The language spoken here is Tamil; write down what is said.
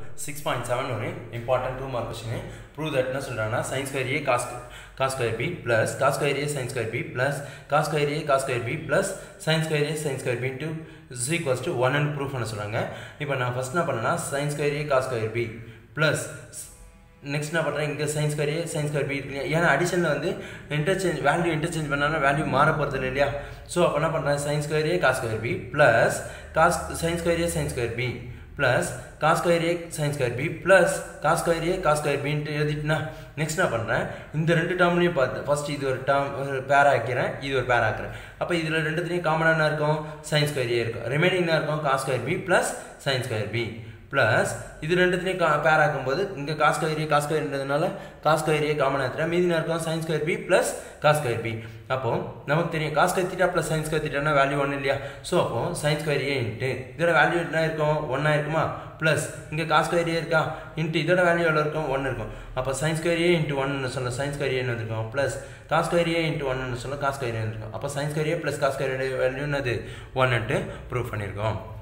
சிக்ஸ் பாயிண்ட் செவன் ஒரு important two mark question prove that என்ன சொல்கிறாங்கன்னா sine square A cos cos square B plus cos square A sine square B plus cos square A cos square B plus sine square A sine square B two is equals to one and proof பண்ண சொல்கிறாங்க இப்போ நான் ஃபஸ்ட் என்ன பண்ணேன்னா sine square A cos square B plus next என்ன பண்ணுறேன் இங்கே sine square A sine square B இருக்கு இல்லையா ஏன்னா அடிஷனில் வந்து இன்டர்சேஞ்ச் வேல்யூ இன்டர்சேஞ்ச் பண்ணாலும் வேல்யூ மாற போகிறது இல்லை இல்லையா ஸோ அப்போ என்ன பண்ணுறேன் sine square A cos square B plus cos sine square A sine square B plus cos square A sine square B plus cos square A cos square பின்ட்டு எழுதிட்டுனா நெக்ஸ்ட் என்ன பண்ணுறேன் இந்த ரெண்டு டேர்ம்லையும் பார்த்து ஃபர்ஸ்ட் இது ஒரு டேர்ம் ஒரு பேர் ஆக்கிறேன் இது ஒரு பேர் ஆக்குறேன் அப்போ இதில் ரெண்டுத்துலேயும் காமனாக என்ன இருக்கும் சயின்ஸ் ஸ்கொயர் ஏ இருக்கும் ரிமைனிங் என்ன இருக்கும் cos square B plus sine square B plus இது ரெண்டுத்துலையும் கா பேர் ஆக்கும்போது இங்கே காஸ் ஸ்கொயர் ஏ காஸ் ஸ்கொயர்ன்றதுனால காஸ் ஸ்கொயர் ஏ காமன் ஆத்துறேன் மீதி இருக்கும் sine square B plus cos square B அப்போ நமக்கு தெரியும் cos square theta plus sine square தீட்டானா வேல்யூ ஒன்று இல்லையா ஸோ அப்போ சயின்ஸ் ஸ்கொயர் ஏ இன்ட்டு இதோட வேல்யூ என்ன இருக்கும் ஒன்றா இருக்குமா ப்ளஸ் இங்கே காஸ் ஸ்கொயர் ஏ இருக்கா இன்ட்டு இதோட வேல்யூ எவ்வளோ இருக்கும் ஒன்று இருக்கும் அப்போ சயின்ஸ் ஸ்கொயர் ஏ இன்ட்டு ஒன்னு சொன்ன சயின்ஸ் ஸ்கொயர் ஏன்னு வந்திருக்கும் plus cos square A into ஒன்னு சொன்ன காஸ் ஸ்கொயர் ஏ வந்திருக்கும் அப்போ sine square A plus cos square value என்னது ஒன்னுட்டு ப்ரூவ் பண்ணியிருக்கோம்